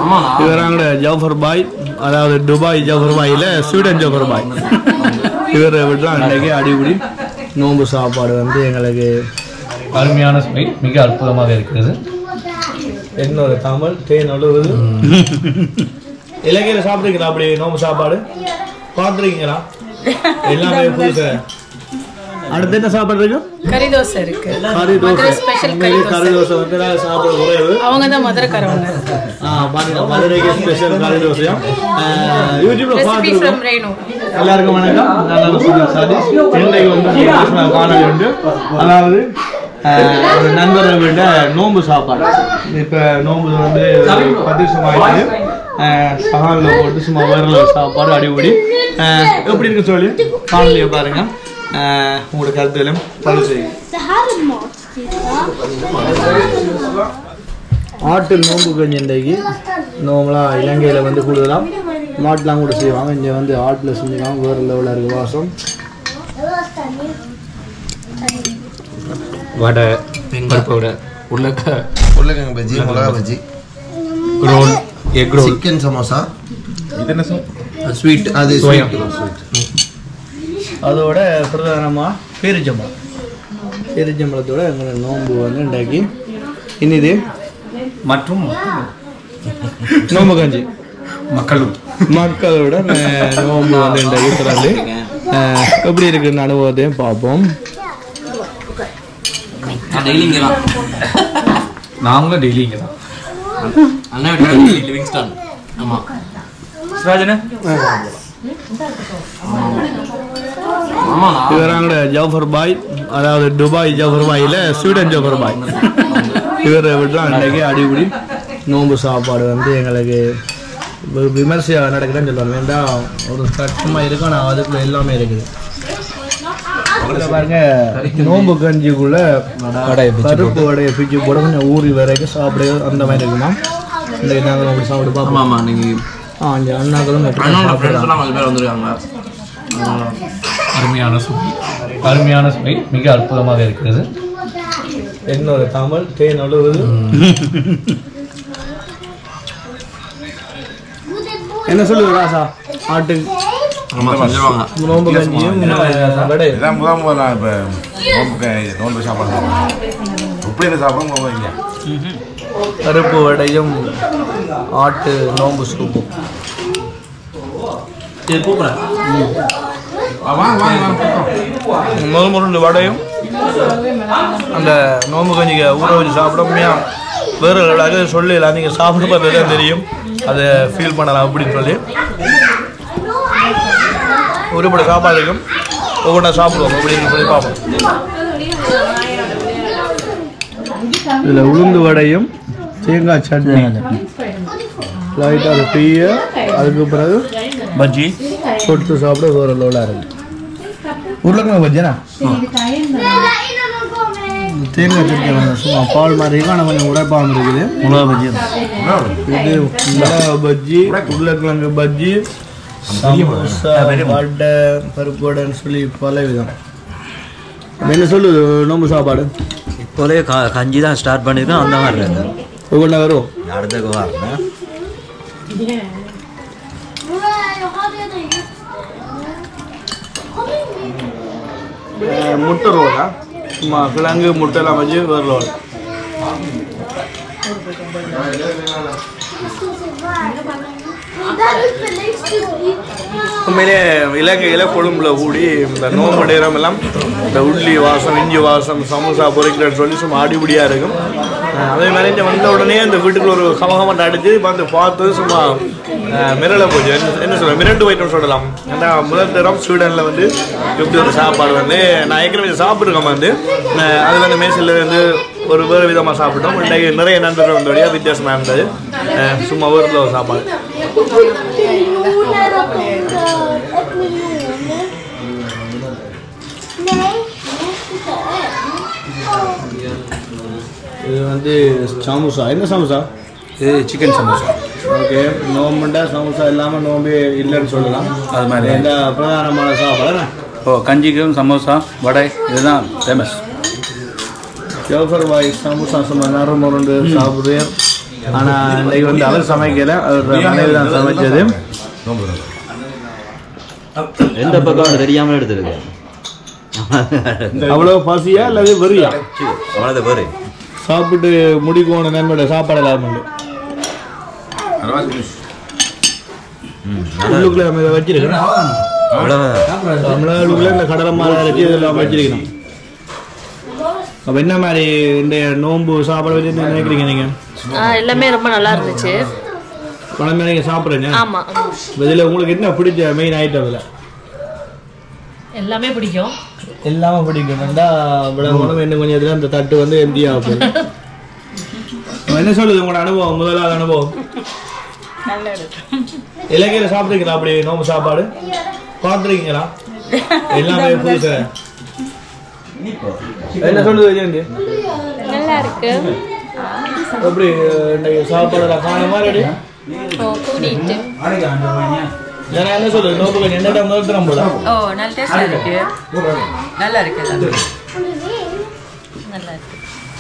இவராங்க ஜவஹர் பாய் அதாவது துபாய் ஜவஹர் பாயில் ஸ்வீடன் ஜவஹர் பாய் இவர் விட்டு அன்றைக்கி அடிபடி நோன்பு சாப்பாடு வந்து எங்களுக்கு அருமையான சுவை மிக அற்புதமாக இருக்கிறது என்னோட தமிழ் தேன் அழுவுது இலங்கையில் சாப்பிட்றீங்களா அப்படி நோம்பு சாப்பாடு பார்த்துருக்கீங்களா எல்லாமே புதுசு அடுத்து என்ன சாப்பாடு இருக்கு கறி தோசை இருக்கு கறி தோசை மதுரை ஸ்பெஷல் கறி உண்மையிலேயே கறி தோசை தோசை வந்து நான் சாப்பிட குறைவு அவங்க தான் மதுரைக்காரவங்க ஆ பாருங்க மதுரைக்கு ஸ்பெஷல் கறி தோசையும் யூடியூப்ல ரெசிபி பார்த்துருக்கோம் ஃப்ரம் ரேணு எல்லாருக்கும் வணக்கம் நான் தான் சுந்தர் சதீஷ் இன்றைக்கு வந்து ஒரு வித்தியாசமான காணொளி உண்டு அதாவது அஹ், ஒரு நண்பரை விட நோன்பு சாப்பாடு இப்போ நோன்பு வந்து பத்து வருஷம் ஆயிடுச்சு சகாலில் போட்டு சும்மா வேறில் சாப்பாடு அடிபடி அஹ், எப்படி இருக்கு சொல்லி காணொலியை பாருங்க அஹ், உங்களோட கருத்துகளும் பதிவு செய்யுங்க Det här är mat, titta. ஆட்டு நோன்பு கஞ்சி இன்றைக்கு நோம்பலாம் இலங்கையில் வந்து கூடுதலாம் மாட்டுலாம் கூட செய்வாங்க இங்கே வந்து ஆட்டில் செஞ்சுக்காங்க வேறு லெவலில் இருக்குது வாசம் வடை பருப்பு வடை உருளைக்க உருளைக்கிழங்கு பஜ்ஜி மிளகா bajji roll egg roll chicken samosa sweet அது சோயா ஸ்வீட் அதோட பிரதானமாக பேரிச்சம்பளம் பேரிச்சம்பளத்தோட எங்களோட நோன்பு வந்து இன்றைக்கு இனிது மற்றும் நோம்பு கஞ்சி மக்களும் மக்களோட ந- நோன்பு வந்து இன்றைக்கு திறந்து அஹ், எப்படி இருக்குன்னு அனுபவத்தையும் பார்ப்போம் நாங்களும் டெய்லி இங்கே தான் லிவிங்ஸ்டன் ஆமா சிராஜனே ஆமா இவராங்க ஜவஹர் பாய் அதாவது துபாய் ஜவஹர் பாயில் ஸ்வீடன் ஜவஹர் பாய் இவர் விட்டு அன்றைக்கி அடிபடி நோன்பு சாப்பாடு வந்து எங்களுக்கு வி- விமர்சையாக நடக்குதுன்னு சொல்லுவாங்க ஏன்டா ஒரு கஷ்டமாக இருக்கும் ஆனால் அதுக்குள்ள எல்லாமே இருக்குது இதுல பாருங்க நோன்பு கஞ்சிக்குள்ள பருப்பு வடையை பிச்சு போட கொஞ்சம் ஊறி வரைக்கும் சாப்பிட அந்த மாதிரி இருக்குமா இன்றைக்கு நாங்கள் அப்படி சாப்பிட்டு ஆமா பார்ப்போம் ஆமா நீங்க ஆ இங்கே அண்ணாக்களும் எப்படி அண்ணனோட சாப்பிடுறாங்க ஃப்ரெண்ட்ஸ் எல்லாம் கொஞ்சம் பேர் வந்துருக்காங்க அருமையான சுவை அருமையான சுவை மிக அற்புதமாக இருக்கிறது என்னோட தமிழ் தேன் அழுவுது என்ன சொல்லுது ராசா ஆட்டு ஆமா செஞ்சிருவாங்க நோம்பு கஞ்சியும் வடை இதான் முதல் முதல் நான் இப்போ நோன்பு நோன்பு சாப்பாடு சாப்பிட்றேன் உப்பு சாப்பிடும் நோம்பு இங்கே பருப்பு வடையும் ஆட்டு நோம்பு சூப்பும் சரி கூப்பிடுறேன் வாங்க வாங்க வாங்க முதல் முருண்டு வடையும் அந்த நோம்பு கஞ்சிக்கு ஊற வச்சு சாப்பிடமையா வேறு அளவு சொல்லலாம் நீங்கள் சாப்பிட பார்த்தா தான் தெரியும் அதை ஃபீல் பண்ணலாம் அப்படின்னு சொல்லி ஒருபடி சாப்பாடு இருக்கும் ஒவ்வொன்றா சாப்பிடுவோம் அப்படின்னு சொல்லி பார்ப்போம் இதில் உளுந்து வடையும் தேங்காய் சட்னி லைட்டாக அது டீய அதுக்கு பிறகு பஜ்ஜி தொட்டு சாப்பிட வேறு லெவலாக இருக்கு உருளைக்கிழங்கு பஜ்ஜினா தேங்காய் சட்னி கொஞ்சம் சும்மா பால் மாதிரி இருக்கு ஆனால் கொஞ்சம் உடைப்பால் இருக்குது மிளகா பஜ்ஜி இது மிளகா பஜ்ஜி உருளைக்கிழங்கு பஜ்ஜி சமோசா வடை பருப்பு வடைன்னு சொல்லி பல விதம் என்ன சொல்லுது நோம்பு சாப்பாடு இப்போதே க கஞ்சி தான் ஸ்டார்ட் பண்ணியிருக்கோம் அந்த மாதிரி இருக்கு ஒவ்வொன்றா வரும் அடுத்த வாரம் Jag har redan gjort அஹ் முட்டை ரோலா சும்மா கிழங்கு முட்டைலாம் வச்சு வேறு role Där uppe längst upp i... உண்மையிலே இலங்கையில் கொழும்புல கூடி இந்த நோம்பு நேரம் எல்லாம் இந்த உள்ளி வாசம் இஞ்சி வாசம் சமோசா பொரிக்கிறேன்னு சொல்லி சும்மா அடிபடியாக இருக்கும் அஹ் அதே மாதிரி இங்க வந்த உடனே இந்த வீட்டுக்குள்ள ஒரு கமகமட்டை அடிச்சு வந்து பார்த்து சும்மா அஹ், மிரள போச்சு என்ன என்ன சொல்ல மிரண்டு போயிட்டோம்னு சொல்லலாம் ஏன்னா முதல் தரம் ஸ்வீடனில் வந்து இப்படி ஒரு சாப்பாடு வந்து நான் ஏற்கனவே சாப்பிட்ருக்கேன் வந்து அஹ், அதில் அந்த மேசில் வந்து ஒரு வேறு விதமாக சாப்பிட்டோம் இன்றைக்கு நிறைய நண்பர்கள் வந்தோடைய வித்தியாசமாக இருந்தது அஹ், சும்மா ஊரில் ஒரு சாப்பாடு Miljoner och hundra. Ett miljoner. Nej, titta. இது வந்து சமோசா என்ன சமோசா இது சிக்கன் சமோசா ஓகே நோம்புண்டா சமோசா இல்லாமல் நோம்பு இல்லைன்னு சொல்லலாம் அது மாதிரி. இந்த பிரதானமான சாப்பாடு ஓ கஞ்சிக்கும் சமோசா வடை இதுதான் ஃபேமஸ் ஜோஃபர் பாய் சமோசா சும்மா நேரம் முரண்டு சாப்பிடுவேன் ஆனால் இன்னைக்கு வந்து அவர் சமைக்கல அவர் மனைவி தான் சமைச்சது நோம்பு திறந்து. எந்த பக்கம் தெரியாமல் எடுத்துருக்கு அவ்வளோ பசியா அல்லது வெறியா அவனது பாரு சாப்பிட்டு முடிக்கணும் நன்மையோட சாப்பாடு இல்லாமல் அரைவாசி finish. உள்ளுக்குள்ள நம்ம இதை வச்சிருக்கோம் அவ்வளோதான் தமிழ்நாடுக்குள்ள இந்த கடலை மாலை வச்சு இதெல்லாம் வச்சிருக்கணும் அப்போ என்ன மாதிரி இந்த நோன்பு சாப்பாடு வச்சு என்ன நினைக்கிறீங்க நீங்கள் ஆ எல்லாமே ரொம்ப நல்லா இருந்துச்சு பழமே நீங்கள் சாப்பிட்றீங்க ஆமா ஆமா. இதில் உங்களுக்கு என்ன பிடிச்ச மெயின் ஐட்டம் இதில் எல்லாமே பிடிக்கும் எல்லாமே பிடிக்கும் வேண்டா இவ்வளோ உணவு என்ன கொஞ்சம் இதில் அந்த தட்டு வந்து எம்டி ஆகும் என்ன சொல்லுது உங்களோட அனுபவம் முதலாவது அனுபவம் நல்ல இடம் இலங்கையில் சாப்பிட்றீங்களா அப்படி நோம்பு சாப்பாடு பார்த்துருக்கீங்களா எல்லாமே புதுசு என்ன சொல்லுது விஜயந்தி நல்லா இருக்கு எப்படி இன்னைக்கு சாப்பாடு காண மாதிரி கூட்டிட்டு ஏன்னா என்ன சொல்லுது நோம்பு கொஞ்சம் என்ன டைம் நிறுத்துறோம் போல ஓ நல்ல டேஸ்டா இருக்கு நல்லா இருக்கு எல்லாமே. நல்லா இருக்கு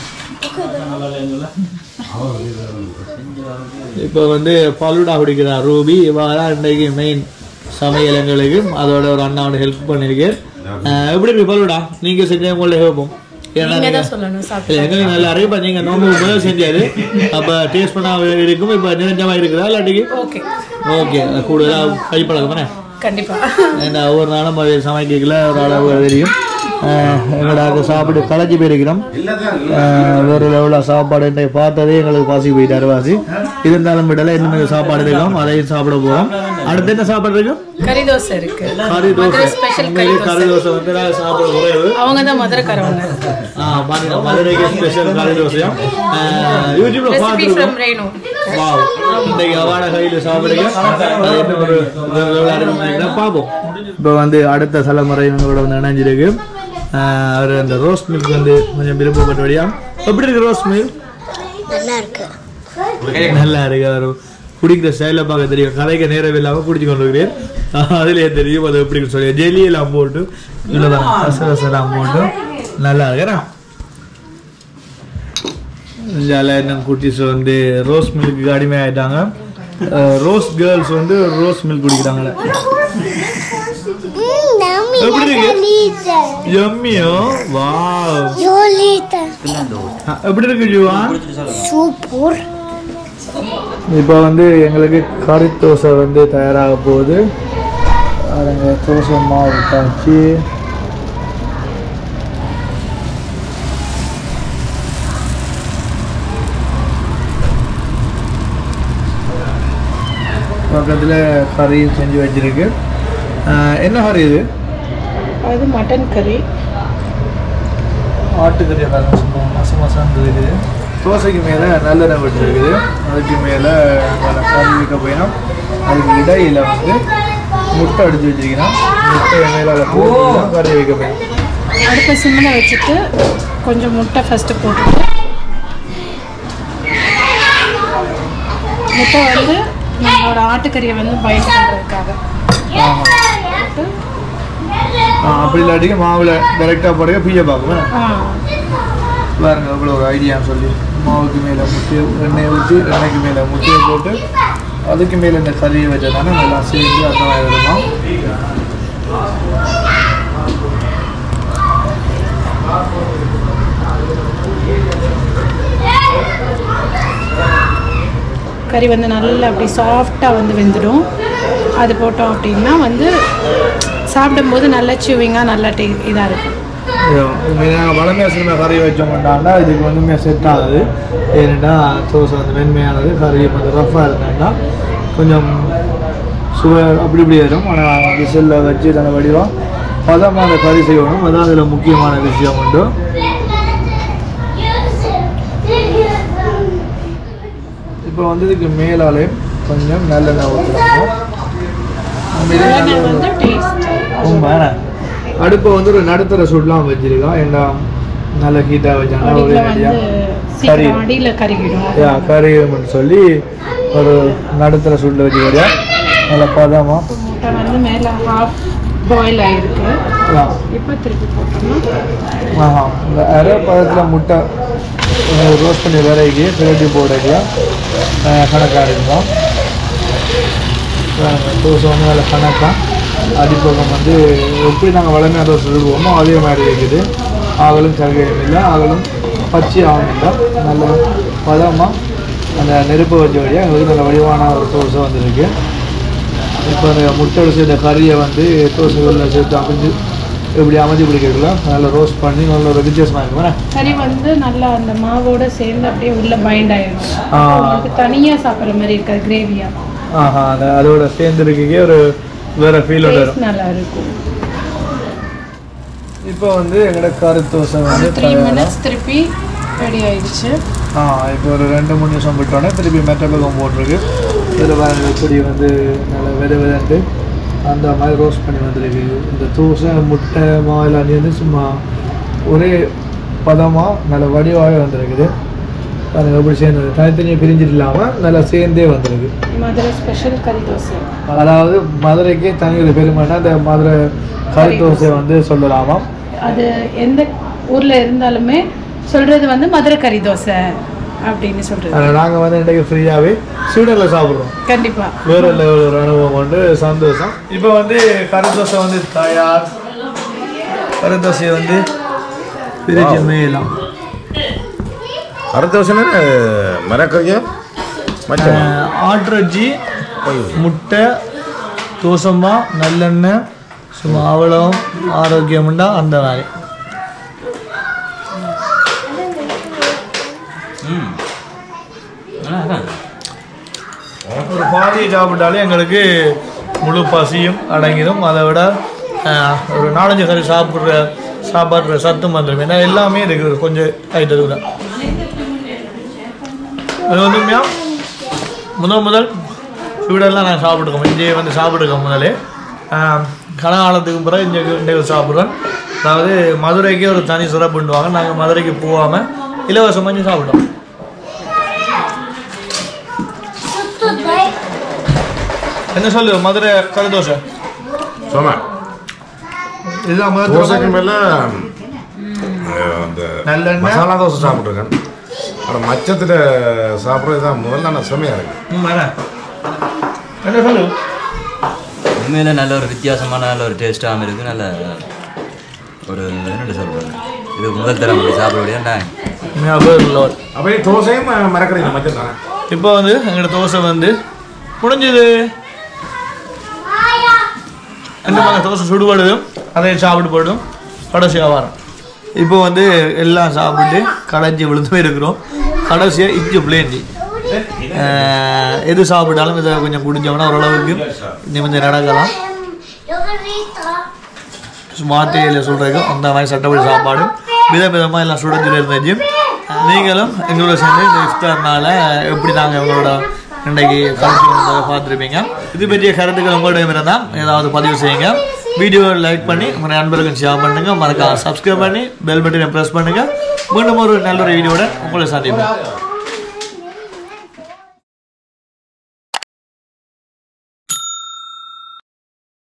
இப்போ வந்து பலுடா குடிக்கிறார் ரூபி இவாள் தான் இன்றைக்கு மெயின் சமையல் எங்களுக்கு அதோட ஒரு அண்ணாவோட ஹெல்ப் பண்ணியிருக்கேன் அஹ் எப்படி இருக்கு பலுடா நீங்க செஞ்ச உங்களை கேட்போம் ஏன்னா நீங்க நீங்க தான் சொல்லணும் சாப்பிட்டு இல்ல, எங்களுக்கு நல்லா இருக்கு இப்போ நீங்கள் நோம்பு முதல் செஞ்சாரு அப்போ டேஸ்ட் பண்ணா இருக்கும் இப்போ நிரஞ்சமாக இருக்குதா இல்லாட்டிக்கு ஓகே ஓகே கூடுதலாக கைப்பழக்கம் தானே கண்டிப்பா ஏன்னா ஒவ்வொரு நாளும் அது சமைக்கல ஒரு அளவு தெரியும் அஹ் எங்களோட அதை சாப்பிட்டு களைச்சி போயிருக்கிறோம் அஹ் வேறு லெவலில் சாப்பாடு இன்றைக்கு பார்த்ததே எங்களுக்கு பாசி போயிட்டு அரைவாசி இருந்தாலும் விடல இன்னும் சாப்பாடு இருக்கும் அதையும் சாப்பிட போகிறோம் அடுத்து என்ன சாப்பாடு இருக்கும் கறி தோசை இருக்கு கறி தோசை மதுரை ஸ்பெஷல் கறி உண்மையிலே கறி தோசை தோசை வந்து நான் சாப்பிட குறைவு அவங்க தான் மதுரைக்காரவங்க ஆ, பாத்தீங்கன்னா மதுரைக்கு ஸ்பெஷல் கறி தோசையும் அஹ் யூடியூப்ல ரெசிபி பார்த்துருக்கோம் ஃப்ரம் ரேணு வாவ் இன்னைக்கு அவாட கையில் சாப்பிடுங்க அது இன்னும் ஒரு வேற level ஆ இருக்கும்னு நினைக்கிறேன். பார்ப்போம் இப்போ வந்து அடுத்த தலைமுறை இவங்களோட வந்து இணைஞ்சிருக்கு ஆஹ் அவர் அந்த ரோஸ் மில்க் வந்து கொஞ்சம் விருப்பப்பட்டபடியா எப்படி இருக்கு ரோஸ் மில்க் நல்லா இருக்கு நல்லா இருக்கு அவர் குடிக்கிற ஸ்டைல பார்க்க தெரியும் கதைக்க நேரம் இல்லாமல் குடிச்சு கொண்டு இருக்கிறேன் அதுலயே தெரியும் அது எப்படி சொல்லி ஜெல்லி எல்லாம் போட்டு இவ்வளோதான் ரசரசெல்லாம் போட்டு நல்லா இருக்கிறேன் இந்தியாவில் இன்னும் குட்டீஸ் வந்து ரோஸ் மில்க்கு அடிமை ஆயிட்டாங்க ரோஸ் கேர்ள்ஸ் வந்து ரோஸ் மில்க் குடிக்கிறாங்களே எப்படி இருக்கு எம்மியோ வா எப்படி இருக்கு ஜுவான் சூப்பர் இப்போ வந்து எங்களுக்கு கறி தோசை வந்து தயாராக போகுது அதுங்க தோசை மாவு காய்ச்சி பக்கத்தில் கறி செஞ்சு வச்சிருக்கு ஆஹ் என்ன கறி இது அது மட்டன் கறி ஆட்டுக்கறி எல்லாம் சொல்லுவோம் மச மசான்னு இருக்குது தோசைக்கு மேலே நல்லெண்ணெய் விட்டுருக்குது அதுக்கு மேலே கறி வைக்க போயிடும் அதுக்கு இடையில வந்து முட்டை அடிச்சு வச்சிருக்கிறோம் முட்டையை மேலே அதை போட்டு கறி வைக்க போயிடும் அடுப்பை சிம்மில் வச்சுட்டு கொஞ்சம் முட்டை ஃபஸ்ட்டு போட்டுட்டு முட்டை வந்து நம்மளோட ஆட்டுக்கறியை வந்து பயிர் பண்ணுறதுக்காக ஆ, அப்படி இல்லாட்டிக்கு மாவில் டைரெக்டாக போடுங்க பீஜா பார்க்குவேன் ஆ பாருங்க அவ்வளோ ஒரு ஐடியான்னு சொல்லி மாவுக்கு மேலே முட்டையை எண்ணெயை ஊற்றி எண்ணெய்க்கு மேலே முட்டையை போட்டு அதுக்கு மேலே இந்த கறியை வச்சதானே நல்லா சேர்ந்து அந்த மாதிரி வருமா கறி வந்து நல்லா அப்படி சாஃப்டாக வந்து வெந்துடும் அது போட்டோம் அப்படின்னா வந்து சாப்பிடும்போது நல்லா சிவிங்காக நல்லா டே இதாக இருக்கும் நாங்கள் வளமையாக சினிமா கறி வச்சோம்னா இதுக்கு ஒன்றுமே செட் ஆகாது ஏன்னா தோசை வந்து மென்மையானது கறி கொஞ்சம் ரஃப்பாக இருந்தாங்கன்னா கொஞ்சம் சுவை அப்படி இப்படி வரும் ஆனால் விசிலில் வச்சு தன்னை வடிவம் பதமான கறி செய்யணும் அதான் அதில் முக்கியமான விஷயம் உண்டு இப்போ வந்து இதுக்கு மேலாலே கொஞ்சம் நல்லெண்ணெய் ஊற்றுறாங்க நல்லெண்ணெய் வந்து டேஸ்ட் ரொம்ப அடுப்பை வந்து ஒரு நடுத்தர சூட்லாம் வச்சிருக்கோம் ஏன்னா நல்ல ஹீட்டாக வச்சாங்கன்னா ஒரு அடியில் வந்து ஐடியா கறி சீக்கிரம் அடியில் கருகிடும் யா கறி வேணும்னு சொல்லி ஒரு நடுத்தர சூட்டில் வச்சுக்கிறியா நல்ல பதமாக முட்டை வந்து மேலே ஹாஃப் பாயில் ஆகிருக்கு இப்போ திருப்பி போட்டோம்னா ஆஹா இந்த அரை பதத்தில் முட்டை ரோஸ்ட் பண்ணி விலைக்கு பிரட்டி போடையில் கணக்காக இருக்கும் தோசை வந்து அதில் கணக்காக அடிப்பக்கம் வந்து எப்படி நாங்கள் வளமையாக தோசை சுடுவோமோ அதே மாதிரி இருக்குது ஆகலும் சர்க்கரையும் இல்லை ஆகலும் பச்சையாகவும் இல்லை நல்ல பதமாக அந்த நெருப்பு வச்ச வழியாக எங்களுக்கு நல்ல வடிவான ஒரு தோசை வந்திருக்கு இப்போ அந்த முட்டை செய்த கறியை வந்து தோசைகளில் சேர்த்து அமைஞ்சு இப்படி அமைஞ்சு பிடிக்கிறதுல நல்லா ரோஸ்ட் பண்ணி நல்ல ஒரு வித்தியாசமாக இருக்கும் கறி வந்து நல்லா அந்த மாவோட சேர்ந்து அப்படியே உள்ள பைண்ட் ஆயிடும் ஆ. உங்களுக்கு தனியாக சாப்பிட்ற மாதிரி இருக்காது கிரேவியா ஆஹா அந்த அதோட சேர்ந்துருக்கே ஒரு வேறு ஃபீல் வரும் டேஸ்ட் நல்லா இருக்கும் இப்போ வந்து எங்களோட கறி தோசை வந்து த்ரீ மினிட்ஸ் திருப்பி ரெடி ஆயிடுச்சு ஆ இப்போ ஒரு ரெண்டு மூணு நிமிஷம் விட்டோன்னே திருப்பி மெட்ட பக்கம் போட்டிருக்கு இதில் பாருங்க இப்படி வந்து நல்லா வித விதண்டு அந்த மாதிரி ரோஸ்ட் பண்ணி வந்திருக்கு இந்த தோசை முட்டை மாவில் அணி வந்து சும்மா ஒரே பதமாக நல்ல வடிவாகவே வந்திருக்குது பாருங்க எப்படி சேர்ந்தது தனித்தனியாக பிரிஞ்சிட்டு இல்லாமல் நல்லா சேர்ந்தே வந்திருக்கு மதுரை ஸ்பெஷல் கறி தோசை அதாவது மதுரைக்கே தனி ஒரு பெருமைன்னா அந்த மதுரை கறி தோசை வந்து சொல்லலாமா அது எந்த ஊர்ல இருந்தாலுமே சொல்றது வந்து மதுரை கறி தோசை அப்படின்னு சொல்றது நாங்கள் வந்து இன்றைக்கு ஃப்ரீயாகவே ஸ்வீடனில் சாப்பிட்றோம் கண்டிப்பா வேற லெவல் ஒரு அனுபவம் கொண்டு சந்தோஷம் இப்போ வந்து கறி தோசை வந்து தயார் கறி தோசையை வந்து பிரிச்சு மேலாம் அடுத்த வருஷம் மரக்கறியா மச்சமா ஆட்ரஜி முட்டை தோசமா நல்லெண்ணெய் சும்மா அவ்வளோ ஆரோக்கியம்ண்டா அந்த மாதிரி ஒரு பாதியை சாப்பிட்டாலே எங்களுக்கு முழு பசியும் அடங்கிடும் அதை விட ஆஹ், ஒரு நாலஞ்சு கறி சாப்பிட்ற சாப்பாடுற சத்தும் வந்துடும் ஏன்னா எல்லாமே இருக்குது கொஞ்சம் ஐட்டத்துக்கு தான் அது வந்து உண்மையா முதல் முதல் ஸ்வீடன்லாம் நான் சாப்பிட்டுருக்கோம் இங்கே வந்து சாப்பிட்டுருக்கேன் முதலே ஆஹ், கனகாலத்துக்கு பிறகு இங்கே இங்கே சாப்பிட்றோம் அதாவது மதுரைக்கே ஒரு தனி சிறப்புண்டுவாங்க நாங்கள் மதுரைக்கு போகாமல் இலவசமாக இங்கே சாப்பிட்டோம் என்ன சொல்லு மதுரை கறி தோசை சொன்னா இதுதான் மதுரை தோசைக்கு மேல அஹ், அந்த நல்லெண்ணெய். மசாலா தோசை சாப்பிட்ருக்கேன் ஆனால் மச்சத்தில் சாப்பிட்றது தான் முதல்ல நான் செம்மையாக இருக்கு ம், வேணா. என்ன சொல்லு உண்மையில நல்ல ஒரு வித்தியாசமான நல்ல ஒரு டேஸ்ட்டாகவும் இருக்குது நல்ல ஒரு என்ன சொல்கிறது இது முதல் தரம் இப்படி சாப்பிட முடியாண்டா அப்போ தோசையும் அஹ், மரக்கறிங்க மச்சம் தானே இப்போ வந்து எங்களோட தோசை வந்து முடிஞ்சது ரெண்டு மகன் தோசை சுடுபடுது அதை சாப்பிட்டு போய்டும் கடைசியாக வரோம் இப்போ வந்து எல்லாம் சாப்பிட்டு கடைஞ்சி விழுந்து இருக்கிறோம் கடைசியாக இஞ்சி பிளேஞ்சி எது சாப்பிட்டாலும் இதை கொஞ்சம் குடிஞ்சோம்னா ஓரளவுக்கு நிமிந்து நடக்கலாம் வார்த்தையில் சொல்கிறதுக்கு அந்த மாதிரி சட்டப்படி சாப்பாடு வித விதமாக எல்லாம் சுடஞ்சில் இருந்துச்சு நீங்களும் எங்களோட சேர்ந்து இந்த இஃப்தார்னால எப்படி நாங்கள் எங்களோட இன்றைக்கு கலந்து வந்ததை பார்த்துருப்பீங்க இது பற்றிய கருத்துக்கள் உங்களிடம் இருந்தால் ஏதாவது பதிவு செய்யுங்க வீடியோ லைக் பண்ணி உங்கள் நண்பர்களுக்கு ஷேர் பண்ணுங்க மறக்காம சப்ஸ்கிரைப் பண்ணி பெல் பட்டனை ப்ரெஸ் பண்ணுங்க மீண்டும் ஒரு நல்ல ஒரு வீடியோட உங்களை சந்திப்போம்